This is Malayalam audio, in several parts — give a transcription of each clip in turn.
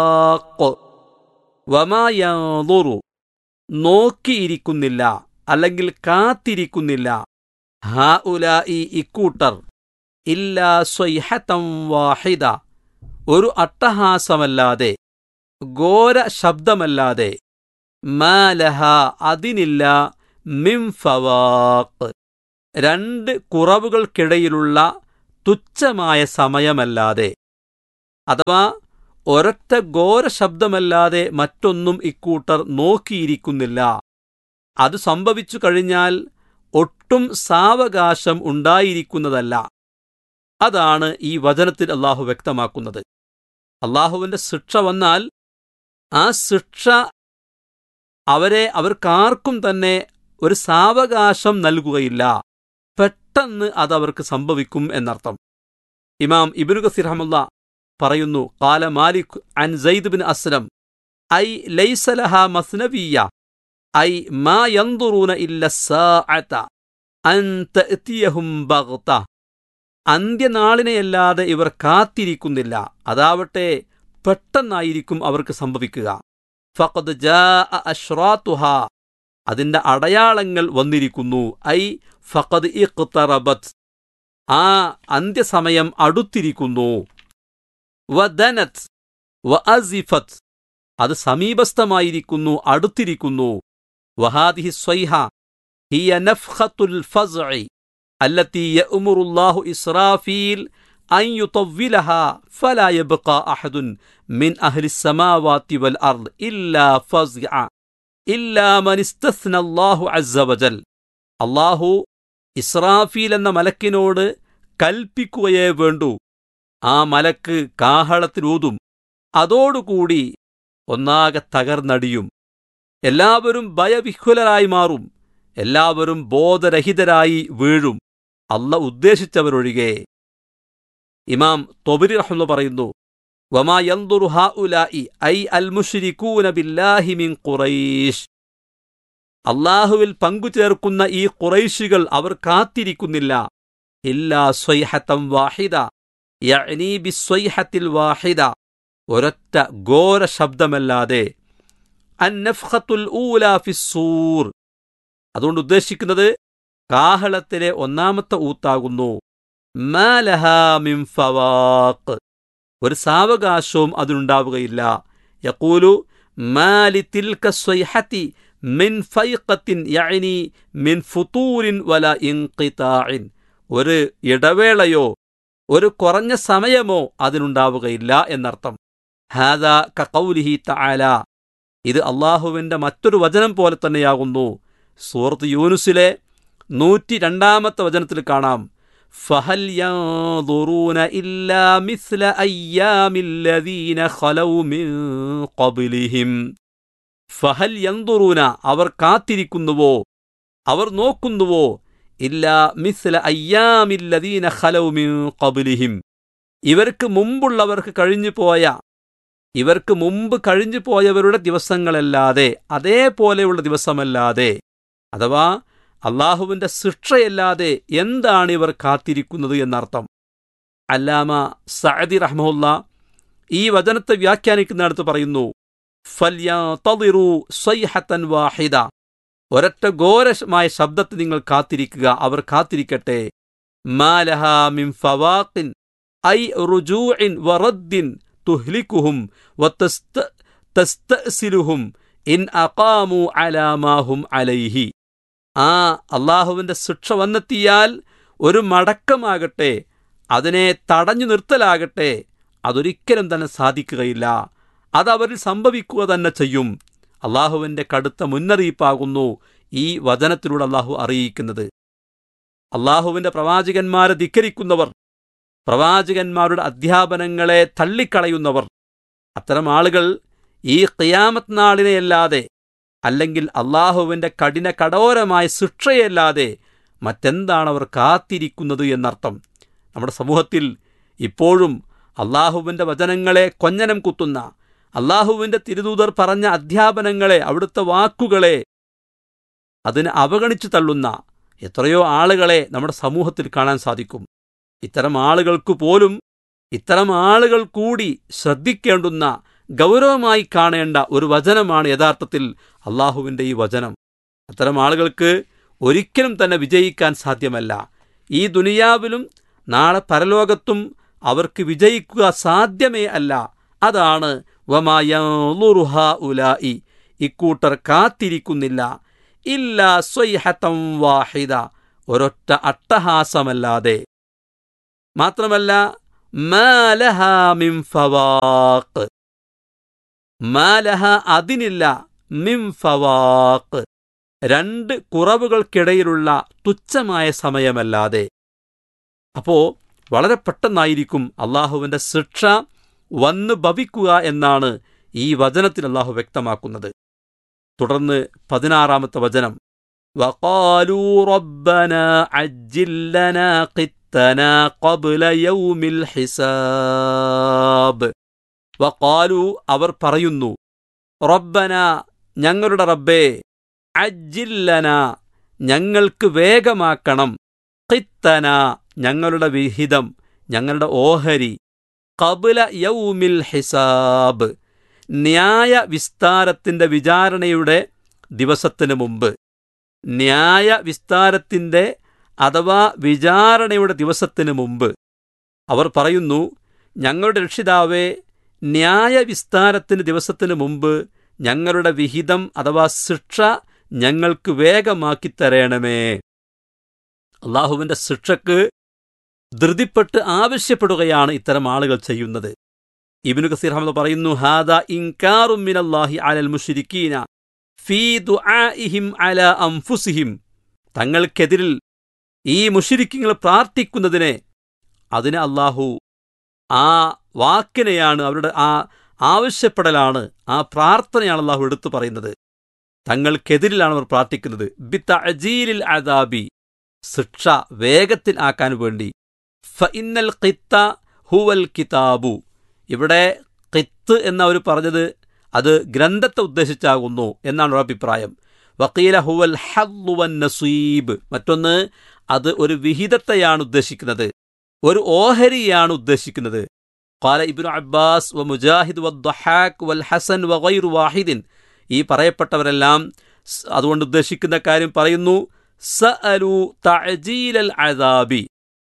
വമായൂറു നോക്കിയിരിക്കുന്നില്ല അല്ലെങ്കിൽ കാത്തിരിക്കുന്നില്ല ഹാ ഉലായി ഇക്കൂട്ടർ ഇല്ലാ സ്വൈഹത്തം വാഹിദ ഒരു അട്ടഹാസമല്ലാതെ ഘോര ശബ്ദമല്ലാതെ മാലഹ അതിനില്ല മിം ഫവാഖ് രണ്ട് കുറവുകൾക്കിടയിലുള്ള തുച്ഛമായ സമയമല്ലാതെ അഥവാ ഒരൊറ്റ ഘോര ശബ്ദമല്ലാതെ മറ്റൊന്നും ഇക്കൂട്ടർ നോക്കിയിരിക്കുന്നില്ല അത് സംഭവിച്ചു കഴിഞ്ഞാൽ ഒട്ടും സാവകാശം ഉണ്ടായിരിക്കുന്നതല്ല അതാണ് ഈ വചനത്തിൽ അള്ളാഹു വ്യക്തമാക്കുന്നത് അള്ളാഹുവിന്റെ ശിക്ഷ വന്നാൽ ആ ശിക്ഷ അവരെ അവർക്കാർക്കും തന്നെ ഒരു സാവകാശം നൽകുകയില്ല പെട്ടെന്ന് അതവർക്ക് സംഭവിക്കും എന്നർത്ഥം ഇമാം ഇബിനു ഗസീർ റഹമുല്ല പറയുന്നു കാല മാലിക് അൻ സൈദ് ബിൻ അസ്ലം ഐ ലൈസലഹ മസ്നവിയ ഐ മാ യന്തുറൂന ഇല്ല സാഅത അൻ തഅതിയഹും ബഗ്ത അന്ത്യനാളിനെയല്ലാതെ ഇവർ കാത്തിരിക്കുന്നില്ല അതാവട്ടെ പെട്ടെന്നായിരിക്കും അവർക്ക് സംഭവിക്കുക ഫഖദ് ജാ അഷ്റാത്തുഹ അതിന്റെ അടയാളങ്ങൾ വന്നിരിക്കുന്നു ഐ ഫഖദ് ഇഖ്തറബത് ആ അന്ത്യസമയം അടുത്തിരിക്കുന്നു വദനത് വ അസിഫത് അത് സമീപസ്ഥമായിരിക്കുന്നു അടുത്തിരിക്കുന്നു വഹാദിഹി സ്വൈഹ ഹിയ നഫ്ഖത്തുൽ ഫസ്ഇ التي يأمر الله إسرافيل أن يطولها فلا يبقى أحد من أهل السماوات والأرض إلا فزع إلا من استثنى الله عز وجل അള്ളാഹു ഇസ്രാഫീൽ എന്ന മലക്കിനോട് കൽപ്പിക്കുകയേ വേണ്ടൂ ആ മലക്ക് കാഹളത്തിലൂതും അതോടുകൂടി ഒന്നാകെ തകർന്നടിയും എല്ലാവരും ഭയവിഹ്വലരായി മാറും എല്ലാവരും ബോധരഹിതരായി വീഴും അല്ല ഉദ്ദേശിച്ചവരൊഴികെ ഇമാം തൊബരി റഹ്മ പറയുന്നു വമാ യന്ദുറു ഹാഉലായി ഐ അൽ മുശ്രികൂന ബില്ലാഹി മിൻ ഖുറൈശ് അള്ളാഹുവിൽ പങ്കുചേർക്കുന്ന ഈ ഖുറൈശികൾ അവർ കാത്തിരിക്കുന്നില്ല ഇല്ലാ സ്വൈഹത്തം വാഹിദ യഅ്നീ ബിസ്വൈഹത്തിൽ വാഹിദ ഒരൊറ്റ ഘോര ശബ്ദമല്ലാതെ അന്നഫ്ഖത്തുൽ ഊല ഫിസ്സൂർ അതുകൊണ്ട് ഉദ്ദേശിക്കുന്നത് കാഹളത്തിലെ ഒന്നാമത്തെ ഊത്താകുന്നു മാലഹ മിൻ ഫവാഖ് ഒരു സാവകാശവും അതിനുണ്ടാവുകയില്ല യക്കൂലു മാലി തിൽക സ്വൈഹത്തി മിൻ ഫൈഖത്തിൻ യഅനി മിൻ ഫുതൂരിൻ വല ഇൻഖിതാഇൻ ഒരു ഇടവേളയോ ഒരു കുറഞ്ഞ സമയമോ അതിനുണ്ടാവുകയില്ല എന്നർത്ഥം ഹാദ കൗലിഹി തആല ഇത് അള്ളാഹുവിന്റെ മറ്റൊരു വചനം പോലെ തന്നെയാകുന്നു സൂറത്ത് യൂനുസിലെ നൂറ്റി രണ്ടാമത്തെ വചനത്തിൽ കാണാം ഫഹൽ യൻദുറൂന ഇല്ലാ മിസ്ല അയ്യാമില്ലദീന ഖലൗ മിൻ ഖബ്ലിഹിം ഫഹൽ യന്തുറൂന അവർ കാത്തിരിക്കുന്നുവോ അവർ നോക്കുന്നുവോ ഇല്ല മിസ്ല അയ്യാമില്ലദീന ഖലൗ മിൻ ഖബ്ലിഹിം ഇവർക്ക് മുമ്പുള്ളവർക്ക് കഴിഞ്ഞു പോയ ഇവർക്ക് മുമ്പ് കഴിഞ്ഞു പോയവരുടെ ദിവസങ്ങളല്ലാതെ അതേപോലെയുള്ള ദിവസമല്ലാതെ അഥവാ അള്ളാഹുവിന്റെ ശിക്ഷയല്ലാതെ എന്താണ് ഇവർ കാത്തിരിക്കുന്നത് എന്നർത്ഥം അല്ലാമ സഅദി റഹ്മുല്ല ഈ വചനത്തെ വ്യാഖ്യാനിക്കുന്നിടത്ത് പറയുന്നു ഫല്യതളിറു സ്വൈഹത്തൻ വാഹിദ ഒരൊറ്റ ഘോരമായ ശബ്ദത്തെ നിങ്ങൾ കാത്തിരിക്കുക അവർ കാത്തിരിക്കട്ടെ മാലഹ മിൻ ഫവാഖിൻ ഐ റുജൂഇൻ വറദ്ദിൻ തുഹ്ലിക്കുഹും വതസ്തസിലുഹും ഇൻ അഖാമു അലാമാഹും അലൈഹി ആ അള്ളാഹുവിന്റെ ശിക്ഷ വന്നെത്തിയാൽ ഒരു മടക്കമാകട്ടെ അതിനെ തടഞ്ഞു നിർത്തലാകട്ടെ അതൊരിക്കലും തന്നെ സാധിക്കുകയില്ല അതവരിൽ സംഭവിക്കുക തന്നെ ചെയ്യും അള്ളാഹുവിന്റെ കടുത്ത മുന്നറിയിപ്പാകുന്നു ഈ വചനത്തിലൂടെ അള്ളാഹു അറിയിക്കുന്നത് അള്ളാഹുവിന്റെ പ്രവാചകന്മാരെ ധിക്കരിക്കുന്നവർ പ്രവാചകന്മാരുടെ അധ്യാപനങ്ങളെ തള്ളിക്കളയുന്നവർ അത്തരം ആളുകൾ ഈ ഖിയാമത്ത് നാളിനെയല്ലാതെ അല്ലെങ്കിൽ അള്ളാഹുവിന്റെ കഠിന കഠോരമായ ശിക്ഷയല്ലാതെ മറ്റെന്താണ് അവർ കാത്തിരിക്കുന്നത് എന്നർത്ഥം നമ്മുടെ സമൂഹത്തിൽ ഇപ്പോഴും അള്ളാഹുവിന്റെ വചനങ്ങളെ കൊഞ്ഞനം കുത്തുന്ന അള്ളാഹുവിന്റെ തിരുദൂതർ പറഞ്ഞ അധ്യാപനങ്ങളെ അവിടുത്തെ വാക്കുകളെ അതിനെ അവഗണിച്ചു തള്ളുന്ന എത്രയോ ആളുകളെ നമ്മുടെ സമൂഹത്തിൽ കാണാൻ സാധിക്കും ഇത്തരം ആളുകൾക്ക് പോലും ഇത്തരം ആളുകൾ കൂടി ശ്രദ്ധിക്കേണ്ടുന്ന ഗൗരവമായി കാണേണ്ട ഒരു വചനമാണ് യഥാർത്ഥത്തിൽ അള്ളാഹുവിൻ്റെ ഈ വചനം അത്തരം ആളുകൾക്ക് ഒരിക്കലും തന്നെ വിജയിക്കാൻ സാധ്യമല്ല ഈ ദുനിയാവിലും നാളെ പരലോകത്തും അവർക്ക് വിജയിക്കുക സാധ്യമേ അല്ല അതാണ് വമായുറുഹ ഉലായി ഇക്കൂട്ടർ കാത്തിരിക്കുന്നില്ല ഇല്ല സ്വൈഹത്തം വാഹിദ ഒരൊറ്റ അട്ടഹാസമല്ലാതെ മാത്രമല്ല മാലഹ മിം ഫവാഖ് മാലഹ അതിനില്ല മിം ഫവാഖ് രണ്ട് കുറവുകൾക്കിടയിലുള്ള തുച്ഛമായ സമയമല്ലാതെ അപ്പോ വളരെ പെട്ടെന്നായിരിക്കും അള്ളാഹുവിന്റെ ശിക്ഷ വന്ന് ഭവിക്കുക എന്നാണ് ഈ വചനത്തിൽ അള്ളാഹു വ്യക്തമാക്കുന്നത് തുടർന്ന് പതിനാറാമത്തെ വചനം وقالوا ربنا عجل لنا قتنا قبل يوم الحساب وقالوا അവർ പറയുന്നു റബ്ബന ഞങ്ങളുടെ റബ്ബേ അജ്ജില്ലന ഞങ്ങൾക്ക് വേഗമാക്കണം ഖിത്തന ഞങ്ങളുടെ വിഹിതം ഞങ്ങളുടെ ഓഹരി കബുല യൗമിൽ ഹിസാബ് ന്യായ വിസ്താരത്തിന്റെ വിചാരണയുടെ ദിവസത്തിന് മുമ്പ് ന്യായ വിസ്താരത്തിന്റെ അഥവാ വിചാരണയുടെ ദിവസത്തിന് മുമ്പ് അവർ പറയുന്നു ഞങ്ങളുടെ രക്ഷിതാവേ ന്യായ വിസ്താരത്തിന് ദിവസത്തിന് മുമ്പ് ഞങ്ങളുടെ വിഹിതം അഥവാ ശിക്ഷ ഞങ്ങൾക്ക് വേഗമാക്കി തരേണമേ അള്ളാഹുവിന്റെ ശിക്ഷക്ക് ധൃതിപ്പെട്ട് ആവശ്യപ്പെടുകയാണ് ഇത്തരം ആളുകൾ ചെയ്യുന്നത് ഇബിനു കസീർ അഹമ്മദ് പറയുന്നു ഹാദ ഇൻകാറും മിനല്ലാഹി അലൽ മുഷിരിക്കീന ഫീ ദുആഇഹിം അല അംഫുസിഹിം തങ്ങൾക്കെതിരിൽ ഈ മുഷിരിക്കിങ്ങൾ പ്രാർത്ഥിക്കുന്നതിനെ അതിന് അള്ളാഹു ആ വാക്കിനെയാണ് അവരുടെ ആ ആവശ്യപ്പെടലാണ് ആ പ്രാർത്ഥനയാണ് അള്ളാഹു എടുത്തു പറയുന്നത് തങ്ങൾക്കെതിരിലാണ് അവർ പ്രാർത്ഥിക്കുന്നത് ബിത്തഅജീലിൽ അദാബി ശിക്ഷ വേഗത്തിൽ ആക്കാൻ വേണ്ടി ഫഇന്നൽ ഖിത്ത ഹുവൽ കിതാബു ഇവിടെ ഖിത്ത് എന്ന് അവർ പറഞ്ഞത് അത് ഗ്രന്ഥത്തെ ഉദ്ദേശിച്ചാകുന്നു എന്നാണ് ഒരു അഭിപ്രായം വക്കീല ഹുവൽ ഹല്ലുവൻ നസീബ് മറ്റൊന്ന് അത് ഒരു വിഹിതത്തെയാണ് ഉദ്ദേശിക്കുന്നത് ഒരു ഓഹരിയാണ് ഉദ്ദേശിക്കുന്നത് قال ഇബ്നു അബ്ബാസ് വ മുജാഹിദ് വദ്ദഹാഖ് വൽ ഹസൻ വഗൈറു വാഹിദിൻ ഈ പറയപ്പെട്ടവരെല്ലാം സ് അതുകൊണ്ട് ഉദ്ദേശിക്കുന്ന കാര്യം പറയുന്നു സഅലു തഅജീലൽ അദാബി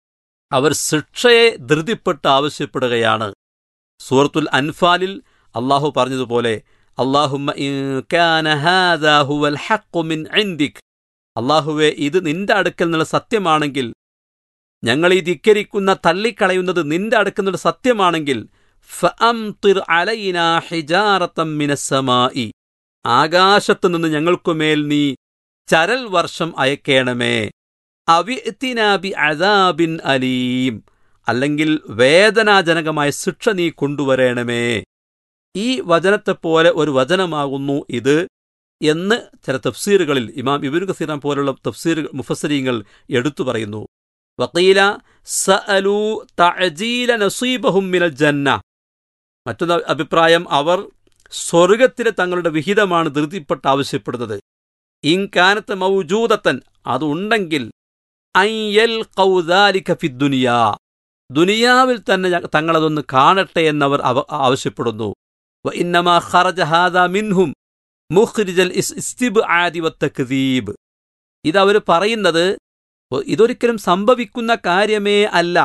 അവർ ശിക്ഷയെ ധൃതിപ്പെട്ട് ആവശ്യപ്പെടുകയാണ് സൂറത്തുൽ അൻഫാലിൽ അള്ളാഹു പറഞ്ഞതുപോലെ അള്ളാഹുമ്മ ഇൻ കാന ഹാദാ ഹുവൽ ഹഖ്ഖു മിൻ ഇൻദിക് അള്ളാഹുവെ ഇത് നിന്റെ അടുക്കൽ നിന്നുള്ള സത്യമാണെങ്കിൽ ഞങ്ങൾ ഈ ധിക്കരിക്കുന്ന തള്ളിക്കളയുന്നത് നിന്റെ അടുക്കൽ നിന്നുള്ള സത്യമാണെങ്കിൽ ഫഅംതിർ അലൈനാ ഹിജാറത്തം മിനസ്സമായി ആകാശത്തു നിന്ന് ഞങ്ങൾക്കുമേൽ നീ ചരൽ വർഷം അയക്കേണമേ അവിത്തിനാബി അദാബിൻ അലീം അല്ലെങ്കിൽ വേദനാജനകമായ ശിക്ഷ നീ കൊണ്ടുവരേണമേ ഈ വചനത്തെപ്പോലെ ഒരു വചനമാകുന്നു ഇത് എന്ന് ചില തഫ്സീറുകളിൽ ഇമാം ഇബിനു കസീറാൻ പോലുള്ള തഫ്സീർ മുഫസരീങ്ങൾ എടുത്തു പറയുന്നു വക്കീല സഅലു തഅജീല നസീബഹും മിനൽ ജന്ന മറ്റൊരു അഭിപ്രായം അവർ സ്വർഗത്തിലെ തങ്ങളുടെ വിഹിതമാണ് ധൃതിപ്പെട്ട് ആവശ്യപ്പെടുന്നത് ഇൻകാനത്ത് മൗജൂദത്തൻ അതുണ്ടെങ്കിൽ അയ്യൽ കൗദാലിക ഫിദ്ദുനിയാ ദുനിയാവിൽ തന്നെ ഞ- തങ്ങളതൊന്ന് കാണട്ടെ എന്നവർ അവ ആവശ്യപ്പെടുന്നു വ ഇന്നമാ ഖറജ ഹാദാ മിൻഹും മുഖ്രിജൽ ഇസ് ഇസ്തിബ്ആദി വത്തക്ദീബ് ഇതവർ പറയുന്നത് ഒ- ഇതൊരിക്കലും സംഭവിക്കുന്ന കാര്യമേ അല്ല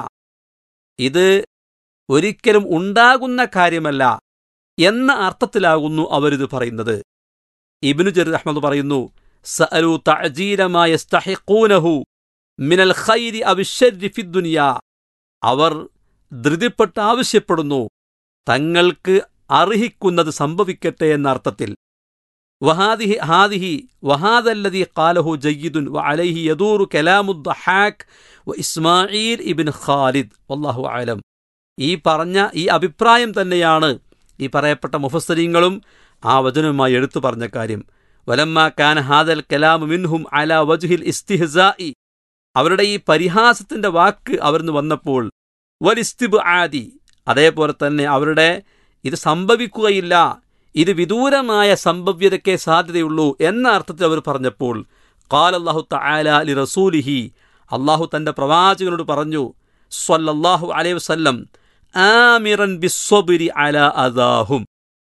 ഇത് ഒരിക്കലും ഉണ്ടാകുന്ന കാര്യമല്ല എന്ന അർത്ഥത്തിലാകുന്നു അവരിത് പറയുന്നത് ഇബ്നു ജരീർ അഹ്മദ് പറയുന്നു സഅലു തഅജീലമാ യസ്തഹിഖൂനഹു മിനൽ ഖൈരി അവിശ്ശരി ഫിദ്ദുനിയാ അവർ ധൃതിപ്പെട്ട് ആവശ്യപ്പെടുന്നു തങ്ങൾക്ക് അർഹിക്കുന്നത് സംഭവിക്കട്ടെ എന്ന അർത്ഥത്തിൽ വഹാദിഹി ഹാദിഹി വഹാദല്ലദി ഖാലഹു ജയ്യിദുൻ വ അലൈഹി യദൂറു കലാമുദ്ദഹാക് വ ഇസ്മായിൽ ഇബിൻ ഖാലിദ് വല്ലാഹു അലം ഈ പറഞ്ഞ ഈ അഭിപ്രായം തന്നെയാണ് ഈ പറയപ്പെട്ട മുഫസ്സരീങ്ങളും ആ വചനവുമായി എടുത്തു പറഞ്ഞ കാര്യം വലമ്മ കാൻ ഹാദൽ കലാമു മിൻഹും അല വജുഹിൽ ഇസ്തിഹ്സായി അവരുടെ ഈ പരിഹാസത്തിന്റെ വാക്ക് അവർന്ന് വന്നപ്പോൾ വലിസ്തിബ് ആദി അതേപോലെ തന്നെ അവരുടെ ഇത് സംഭവിക്കുകയില്ല ഇത് വിദൂരമായ സംഭവ്യതയ്ക്കേ സാധ്യതയുള്ളൂ എന്ന അർത്ഥത്തിൽ അവർ പറഞ്ഞപ്പോൾ കാൽ അള്ളാഹു തആല ലി റസൂലിഹി അള്ളാഹു തന്റെ പ്രവാചകനോട് പറഞ്ഞു സ്വല്ലല്ലാഹു അലൈഹി വസല്ലം ആമിറൻ ബിസ്വബിരി അല അദാഹും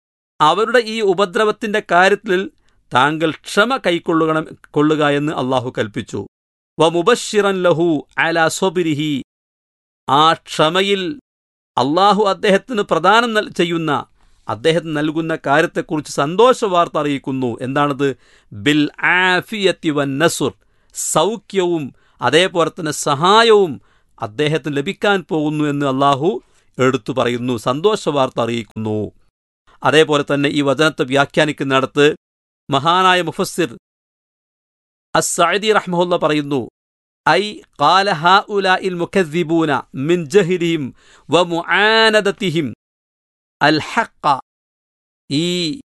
അവരുടെ ഈ ഉപദ്രവത്തിന്റെ കാര്യത്തിൽ താങ്കൾ ക്ഷമ കൈക്കൊള്ളുകണം കൊള്ളുക എന്ന് അള്ളാഹു കൽപ്പിച്ചു വ മുബഷിറൻ ലഹു അല സ്വബിരിഹി ആ ക്ഷമയിൽ അള്ളാഹു അദ്ദേഹത്തിന് പ്രദാനം നൽ- ചെയ്യുന്ന അദ്ദേഹത്തിന് നൽകുന്ന കാര്യത്തെക്കുറിച്ച് സന്തോഷ വാർത്ത അറിയിക്കുന്നു എന്താണത് ബിൽ ആഫിയത്തി വൻ നസുർ സൗഖ്യവും അതേപോലെ തന്നെ സഹായവും അദ്ദേഹത്തിന് ലഭിക്കാൻ പോകുന്നു എന്ന് അള്ളാഹു എടുത്തു പറയുന്നു സന്തോഷ വാർത്ത അറിയിക്കുന്നു അതേപോലെ തന്നെ ഈ വചനത്തെ വ്യാഖ്യാനിക്കുന്നിടത്ത് മഹാനായ മുഫസ്സിർ അസ്സഅദി റഹ്മുല്ല പറയുന്നു ഐ ഖാല ഹാഉലാഇൽ മുകദ്ദിബൂന മിൻ ജഹ്ലിഹിം വമുആനദതിഹിം അൽ ഹഖ ഈ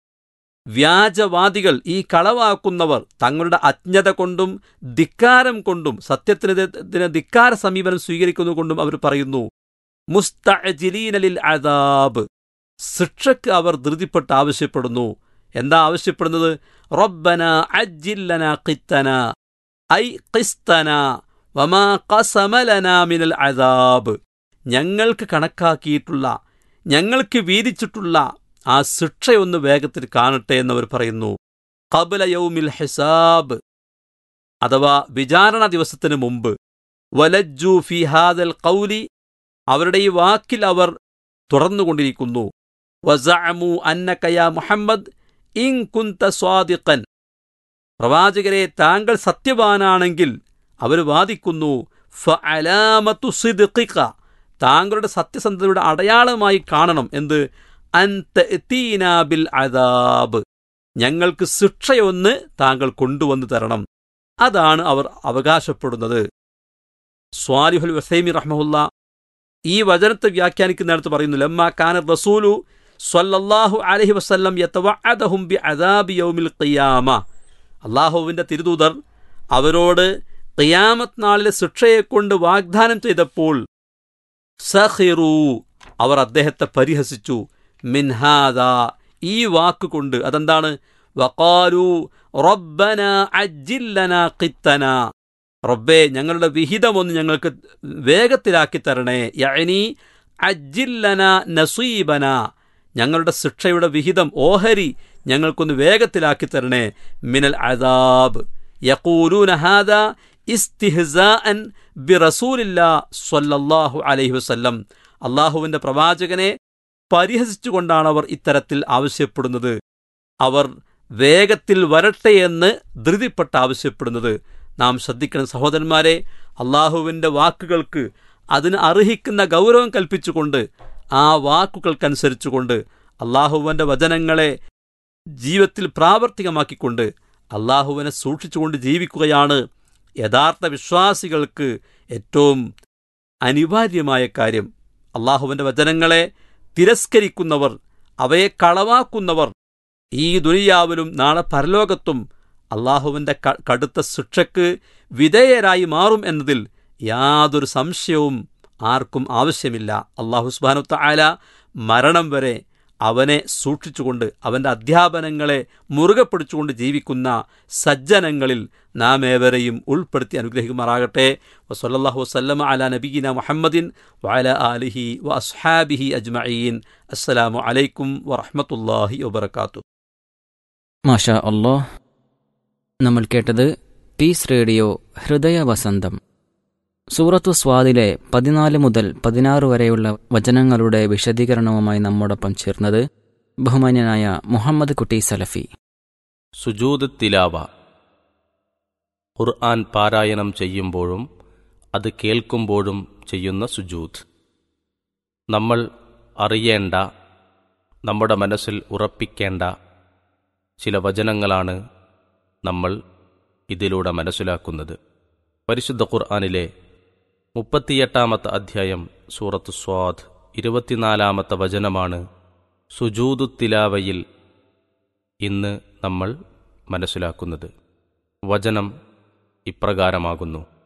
വ്യാജവാദികൾ ഈ കളവാക്കുന്നവർ തങ്ങളുടെ അജ്ഞത കൊണ്ടും ധിക്കാരം കൊണ്ടും സത്യത്തിനെതിരെ ധിക്കാര സമീപനം സ്വീകരിക്കുന്നതുകൊണ്ടും അവർ പറയുന്നു മുസ്തഅജിലീനലിൽ അദാബ് ശിക്ഷയ്ക്ക് അവർ ധൃതിപ്പെട്ട് ആവശ്യപ്പെടുന്നു എന്താ ആവശ്യപ്പെടുന്നത് റബ്ബന അജ്ജില്ലന ഖിത്തന ഐ ഖിസ്തന വമാ ഖസമലന മിനൽ അദാബ് ഞങ്ങൾക്ക് കണക്കാക്കിയിട്ടുള്ള ഞങ്ങൾക്ക് വീതിച്ചിട്ടുള്ള ആ ശിക്ഷയൊന്ന് വേഗത്തിൽ കാണട്ടെ എന്നവർ പറയുന്നു കബല യൗമിൽ ഹിസാബ് അഥവാ വിചാരണ ദിവസത്തിന് മുമ്പ് വലജ്ജു ഫി ഹാദൽ കൗലി അവരുടെ ഈ വാക്കിൽ അവർ തുടർന്നുകൊണ്ടിരിക്കുന്നു വസഅമു അന്നകയ മുഹമ്മദ് ഇൻ കുന്ത സ്വാദിഖൻ പ്രവാചകരെ താങ്കൾ സത്യവാനാണെങ്കിൽ അവർ വാദിക്കുന്നു ഫഅലാമത്തു സിദ്ഖിക താങ്കളുടെ സത്യസന്ധതയുടെ അടയാളമായി കാണണം എന്ത് അൻതീന ബിൽ അദാബ് ഞങ്ങൾക്ക് ശിക്ഷയൊന്ന് താങ്കൾ കൊണ്ടുവന്നു തരണം അതാണ് അവർ അവകാശപ്പെടുന്നത് സ്വാലിഹുൽ വസൈമി റഹ്മുല്ല ഈ വചനത്തെ വ്യാഖ്യാനിക്കുന്നിടത്ത് പറയുന്നു ലമ്മ കാന റസൂലു സ്വല്ലല്ലാഹു അലൈഹി വസല്ലം യതവഅദഹും ബി അദാബി യൗമിൽ ഖിയാമ അള്ളാഹുവിന്റെ തിരുദൂതർ അവരോട് ഖിയാമത്ത് നാളിലെ ശിക്ഷയെക്കൊണ്ട് വാഗ്ദാനം ചെയ്തപ്പോൾ സഹിറു അവർ അദ്ദേഹത്തെ പരിഹസിച്ചു മിൻഹാദ ഈ വാക്കുകൊണ്ട് അതെന്താണ് വഖാലു റബ്ബന അജ്ജില്ലന ഖിത്തന റബ്ബേ ഞങ്ങളുടെ വിഹിതമൊന്ന് ഞങ്ങൾക്ക് വേഗത്തിലാക്കി തരണേ യഅനി അജ്ജില്ലന നസീബന ഞങ്ങളുടെ ശിക്ഷയുടെ വിഹിതം ഓഹരി ഞങ്ങൾക്കൊന്ന് വേഗത്തിലാക്കി തരണേ മിനൽ അദാബ് യഖൂലൂന ഹാദ ഇസ്തിഹ്സാഅൻ ബിറസൂലില്ലാ സ്വല്ലല്ലാഹു അലൈഹി വസല്ലം അള്ളാഹുവിന്റെ പ്രവാചകനെ പരിഹസിച്ചുകൊണ്ടാണ് അവർ ഇത്തരത്തിൽ ആവശ്യപ്പെടുന്നത് അവർ വേഗത്തിൽ വരട്ടെ എന്ന് ധൃതിപ്പെട്ട് ആവശ്യപ്പെടുന്നത് നാം ശ്രദ്ധിക്കണം സഹോദരന്മാരെ അള്ളാഹുവിന്റെ വാക്കുകൾക്ക് അതിന് അർഹിക്കുന്ന ഗൗരവം കൽപ്പിച്ചുകൊണ്ട് ആ വാക്കുകൾക്കനുസരിച്ചുകൊണ്ട് അള്ളാഹുവിന്റെ വചനങ്ങളെ ജീവിതത്തിൽ പ്രാവർത്തികമാക്കിക്കൊണ്ട് അള്ളാഹുവിനെ സൂക്ഷിച്ചുകൊണ്ട് ജീവിക്കുകയാണ് യഥാർത്ഥ വിശ്വാസികൾക്ക് ഏറ്റവും അനിവാര്യമായ കാര്യം അള്ളാഹുവിന്റെ വചനങ്ങളെ തിരസ്കരിക്കുന്നവർ അവയെ കളവാക്കുന്നവർ ഈ ദുനിയാവിലും നാളെ പരലോകത്തും അള്ളാഹുവിന്റെ ക- കടുത്ത ശിക്ഷയ്ക്ക് വിധേയരായി മാറും എന്നതിൽ യാതൊരു സംശയവും ആർക്കും ആവശ്യമില്ല അള്ളാഹു സുബാനുത്ത ആല മരണം വരെ അവനെ സൂക്ഷിച്ചുകൊണ്ട് അവന്റെ അധ്യാപനങ്ങളെ മുറുകെ പിടിച്ചുകൊണ്ട് ജീവിക്കുന്ന സജ്ജനങ്ങളിൽ നാം ഏവരെയും ഉൾപ്പെടുത്തി അനുഗ്രഹിക്കുമാറാകട്ടെ വസല്ലാഹു വസ്ലമ അല നബീന മുഹമ്മദിൻ വഅല ആലിഹി വ അസ്ഹാബിഹി അജ്മഈൻ അസ്സലാമു അലൈക്കും വറഹ്മത്തുള്ളാഹി വബർക്കാത്തു മാഷാ അള്ളാഹ് നമ്മൾ കേട്ടത് പീസ് റേഡിയോ ഹൃദയ വസന്തം സൂറത്തു സ്വാദിലെ പതിനാല് മുതൽ പതിനാറ് വരെയുള്ള വചനങ്ങളുടെ വിശദീകരണവുമായി നമ്മോടൊപ്പം ചേർന്നത് ബഹുമാന്യനായ മുഹമ്മദ് കുട്ടി സലഫി സുജൂദ് തിലാവ ഖുർആൻ പാരായണം ചെയ്യുമ്പോഴും അത് കേൾക്കുമ്പോഴും ചെയ്യുന്ന സുജൂദ് നമ്മൾ അറിയേണ്ട നമ്മുടെ മനസ്സിൽ ഉറപ്പിക്കേണ്ട ചില വചനങ്ങളാണ് നമ്മൾ ഇതിലൂടെ മനസ്സിലാക്കുന്നത് പരിശുദ്ധ ഖുർആനിലെ മുപ്പത്തിയെട്ടാമത്തെ അധ്യായം സൂറത്ത് സ്വാദ് ഇരുപത്തിനാലാമത്തെ വചനമാണ് സുജൂദു തിലാവയിൽ ഇന്ന് നമ്മൾ മനസ്സിലാക്കുന്നത് വചനം ഇപ്രകാരമാകുന്നു